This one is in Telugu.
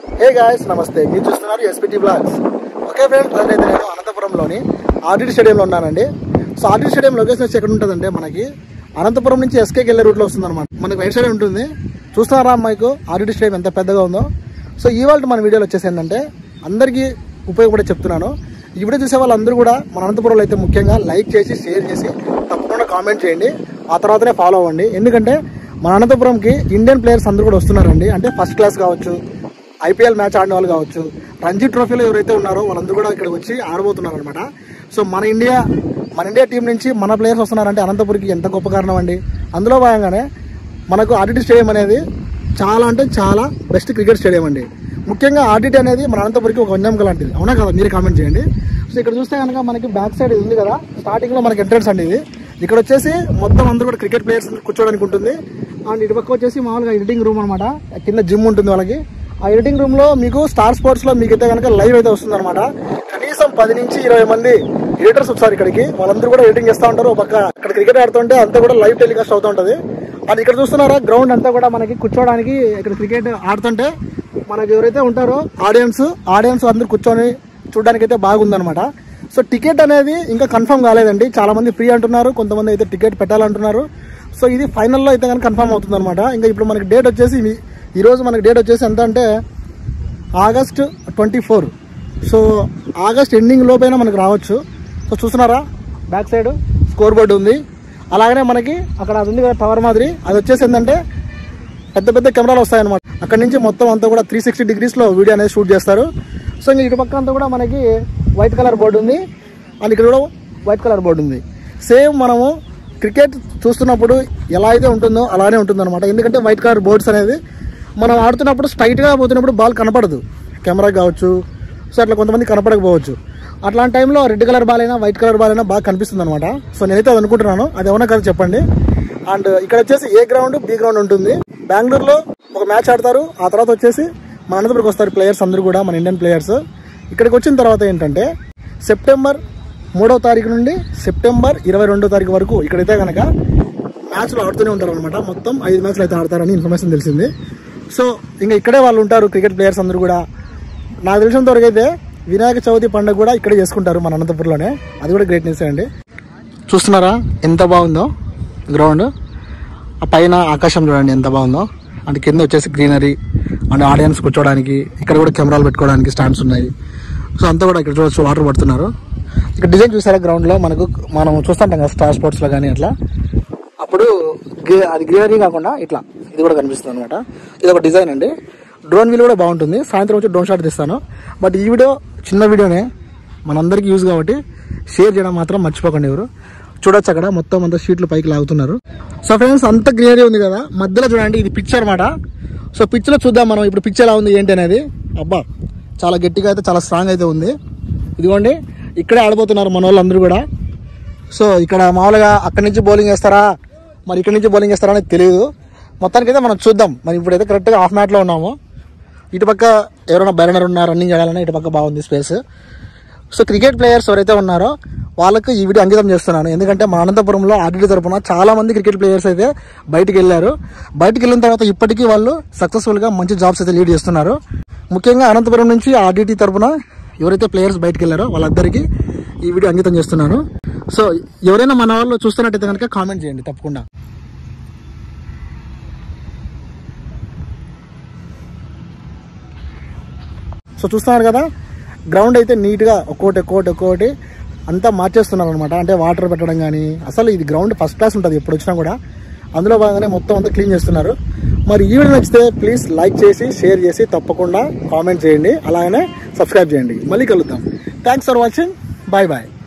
హే గాయస్ నమస్తే మీరు చూస్తున్నారు SPT blogs okay friends present అయితే నేను అనంతపురంలోని ఆర్డీ స్టేడియంలో ఉన్నానండి సో ఆర్డీ స్టేడియం లొకేషన్ వచ్చి ఎక్కడ ఉంటుందంటే మనకి అనంతపురం నుంచి ఎస్కేకి వెళ్ళే రూట్లో వస్తుంది అనమాట మనకి రైట్ సైడ్ ఉంటుంది చూస్తున్నారా మీకు ఆర్డీ స్టేడియం ఎంత పెద్దగా ఉందో సో ఇవాళ మన వీడియోలో వచ్చేసి ఏంటంటే అందరికీ ఉపయోగపడే చెప్తున్నాను ఈ వీడియో చూసే వాళ్ళందరూ కూడా మన అనంతపురంలో అయితే ముఖ్యంగా లైక్ చేసి షేర్ చేసి తప్పకుండా కామెంట్ చేయండి ఆ తర్వాతనే ఫాలో అవ్వండి ఎందుకంటే మన అనంతపురంకి ఇండియన్ ప్లేయర్స్ అందరూ కూడా వస్తున్నారండి అంటే ఫస్ట్ క్లాస్ కావచ్చు ఐపీఎల్ మ్యాచ్ ఆడిన వాళ్ళు కావచ్చు రంజీ ట్రోఫీలో ఎవరైతే ఉన్నారో వాళ్ళందరూ కూడా ఇక్కడికి వచ్చి ఆడబోతున్నారు అనమాట సో మన ఇండియా మన ఇండియా టీం నుంచి మన ప్లేయర్స్ వస్తున్నారంటే అనంతపురికి ఎంత గొప్ప కారణం అండి అందులో భాగంగానే మనకు ఆర్డిటి స్టేడియం అనేది చాలా అంటే చాలా బెస్ట్ క్రికెట్ స్టేడియం అండి ముఖ్యంగా ఆర్డిటి అనేది మన అనంతపురికి ఒక వన్యంక లాంటిది అవునా కదా మీరు కామెంట్ చేయండి సో ఇక్కడ చూస్తే కనుక మనకి బ్యాక్ సైడ్ ఇది ఉంది కదా స్టార్టింగ్ లో మనకి ఎంట్రన్స్ అండి ఇది ఇక్కడ వచ్చేసి మొత్తం అందరూ కూడా క్రికెట్ ప్లేయర్స్ కూర్చోడానికి ఉంటుంది అండ్ ఇటు పక్క వచ్చేసి మామూలుగా ఎడిటింగ్ రూమ్ అనమాట కింద జిమ్ ఉంటుంది వాళ్ళకి ఆ ఎడిటింగ్ రూమ్ లో మీకు స్టార్ స్పోర్ట్స్ లో మీకు అయితే కనుక లైవ్ అయితే వస్తుంది అనమాట కనీసం పది నుంచి ఇరవై మంది ఎడిటర్స్ వస్తారు ఇక్కడికి వాళ్ళందరూ కూడా ఎడిటింగ్ చేస్తూ ఉంటారు ఒక పక్క అక్కడ క్రికెట్ ఆడుతుంటే అంతా కూడా లైవ్ టెలికాస్ట్ అవుతూ ఉంటుంది అండ్ ఇక్కడ చూస్తున్నారా గ్రౌండ్ అంతా కూడా మనకి కూర్చోడానికి ఇక్కడ క్రికెట్ ఆడుతుంటే మనకి ఎవరైతే ఉంటారో ఆడియన్స్ ఆడియన్స్ అందరూ కూర్చొని చూడడానికి అయితే బాగుందన్నమాట సో టికెట్ అనేది ఇంకా కన్ఫర్మ్ కాలేదండి చాలా మంది ఫ్రీ అంటున్నారు కొంతమంది అయితే టికెట్ పెట్టాలంటున్నారు సో ఇది ఫైనల్లో అయితే కనుక కన్ఫర్మ్ అవుతుంది అనమాట ఇంకా ఇప్పుడు మనకి డేట్ వచ్చేసి ఈ- ఈ రోజు మనకి డేట్ వచ్చేసి ఎంత అంటే August twenty four so August ending లోపైనా మనకు రావచ్చు సో చూస్తున్నారా బ్యాక్ సైడ్ స్కోర్ బోర్డు ఉంది అలాగనే మనకి అక్కడ అది ఉంది కదా టవర్ మాదిరి అది వచ్చేసి ఏంటంటే పెద్ద పెద్ద కెమెరాలు వస్తాయన్నమాట అక్కడ నుంచి మొత్తం అంతా కూడా త్రీ సిక్స్టీ డిగ్రీస్లో వీడియో అనేది షూట్ చేస్తారు సో ఇంకా ఇటు పక్క అంతా కూడా మనకి వైట్ కలర్ బోర్డు ఉంది అండ్ ఇక్కడ కూడా వైట్ కలర్ బోర్డు ఉంది సేమ్ మనము క్రికెట్ చూస్తున్నప్పుడు ఎలా అయితే ఉంటుందో అలానే ఉంటుంది అనమాట ఎందుకంటే వైట్ కలర్ బోర్డ్స్ అనేది మనం ఆడుతున్నప్పుడు స్ట్రైట్గా పోతున్నప్పుడు బాల్ కనపడదు కెమెరా కావచ్చు సో అట్లా కొంతమంది కనపడకపోవచ్చు అట్లాంటి టైంలో రెడ్ కలర్ బాల్ అయినా వైట్ కలర్ బాల్ అయినా బాగా కనిపిస్తుంది అనమాట సో నేనైతే అది అనుకుంటున్నాను అది ఏమన్నా కదా చెప్పండి అండ్ ఇక్కడ వచ్చేసి ఏ గ్రౌండ్ బి గ్రౌండ్ ఉంటుంది బెంగళూరులో ఒక మ్యాచ్ ఆడతారు ఆ తర్వాత వచ్చేసి మన అనంతపురికి వస్తారు ప్లేయర్స్ అందరూ కూడా మన ఇండియన్ ప్లేయర్స్ ఇక్కడికి వచ్చిన తర్వాత ఏంటంటే సెప్టెంబర్ మూడవ తారీఖు నుండి సెప్టెంబర్ ఇరవై రెండో తారీఖు వరకు ఇక్కడైతే కనుక మ్యాచ్లు ఆడుతూనే ఉంటారు అనమాట మొత్తం ఐదు మ్యాచ్లు అయితే ఆడతారని ఇన్ఫర్మేషన్ తెలిసింది సో ఇంకా ఇక్కడే వాళ్ళు ఉంటారు క్రికెట్ ప్లేయర్స్ అందరూ కూడా నాకు తెలిసినంత వరకు అయితే వినాయక చవితి పండుగ కూడా ఇక్కడే చేసుకుంటారు మన అనంతపురంలోనే అది కూడా గ్రేట్ న్యూస్ అండి చూస్తున్నారా ఎంత బాగుందో గ్రౌండ్ ఆ పైన ఆకాశం చూడండి ఎంత బాగుందో అంటే కింద వచ్చేసి గ్రీనరీ అండ్ ఆడియన్స్ కూర్చోడానికి ఇక్కడ కూడా కెమెరాలు పెట్టుకోవడానికి స్టాండ్స్ ఉన్నాయి సో అంతా కూడా ఇక్కడ చూడొచ్చు వాటర్ పడుతున్నారు ఇక్కడ డిజైన్ చూసారా గ్రౌండ్లో మనకు మనం చూస్తుంటాం కదా స్టార్ స్పోర్ట్స్లో కానీ అట్లా అప్పుడు గ్రీ- అది గ్రీనరీ కాకుండా ఇట్లా ఇది కూడా కనిపిస్తుంది అనమాట ఇది ఒక డిజైన్ అండి డ్రోన్ వీల్ కూడా బాగుంటుంది సాయంత్రం వచ్చి డ్రోన్ షాట్ తీస్తాను బట్ ఈ వీడియో చిన్న వీడియోనే మనందరికీ యూజ్ కాబట్టి షేర్ చేయడం మాత్రం మర్చిపోకండి ఎవరు చూడొచ్చు అక్కడ మొత్తం అంతా షీట్లు పైకి లాగుతున్నారు సో ఫ్రెండ్స్ అంత గ్రీనరీ ఉంది కదా మధ్యలో చూడండి ఇది పిచ్ అనమాట సో పిచ్ లో చూద్దాం మనం ఇప్పుడు పిచ్ ఎలా ఉంది ఏంటి అనేది అబ్బా చాలా గట్టిగా అయితే చాలా స్ట్రాంగ్ అయితే ఉంది ఇదిగోండి ఇక్కడే ఆడబోతున్నారు మన వాళ్ళందరూ కూడా సో ఇక్కడ మామూలుగా అక్కడి నుంచి బౌలింగ్ వేస్తారా మరి ఇక్కడి నుంచి బౌలింగ్ వేస్తారా అనేది తెలియదు మొత్తానికైతే మనం చూద్దాం మరి ఇప్పుడైతే కరెక్ట్గా హాఫ్ మ్యాట్లో ఉన్నాము ఇటుపక్క ఎవరైనా బైరనర్ ఉన్నా రన్నింగ్ చేయాలన్నా ఇటుపక్క బాగుంది స్పేస్ సో క్రికెట్ ప్లేయర్స్ ఎవరైతే ఉన్నారో వాళ్ళకు ఈ వీడియో అంకితం చేస్తున్నాను ఎందుకంటే మా అనంతపురంలో ఆర్డీ తరపున చాలా మంది క్రికెట్ ప్లేయర్స్ అయితే బయటికి వెళ్ళారు బయటికి వెళ్ళిన తర్వాత ఇప్పటికీ వాళ్ళు సక్సెస్ఫుల్గా మంచి జాబ్స్ అయితే లీడ్ చేస్తున్నారు ముఖ్యంగా అనంతపురం నుంచి ఆర్డీటీ తరపున ఎవరైతే ప్లేయర్స్ బయటికి వెళ్ళారో వాళ్ళందరికీ ఈ వీడియో అంకితం చేస్తున్నాను సో ఎవరైనా మన వాళ్ళు చూస్తున్నట్టయితే కనుక కామెంట్ చేయండి తప్పకుండా సో చూస్తున్నారు కదా గ్రౌండ్ అయితే నీట్గా ఒక్కోటి ఒక్కోటి ఒక్కోటి అంతా మార్చేస్తున్నారు అనమాట అంటే వాటర్ పెట్టడం కానీ అసలు ఇది గ్రౌండ్ ఫస్ట్ క్లాస్ ఉంటుంది ఎప్పుడు వచ్చినా కూడా అందులో భాగంగానే మొత్తం అంతా క్లీన్ చేస్తున్నారు మరి ఈ వీడియో నచ్చితే ప్లీజ్ లైక్ చేసి షేర్ చేసి తప్పకుండా కామెంట్ చేయండి అలాగనే సబ్స్క్రైబ్ చేయండి మళ్ళీ కలుద్దాం thanks for watching bye bye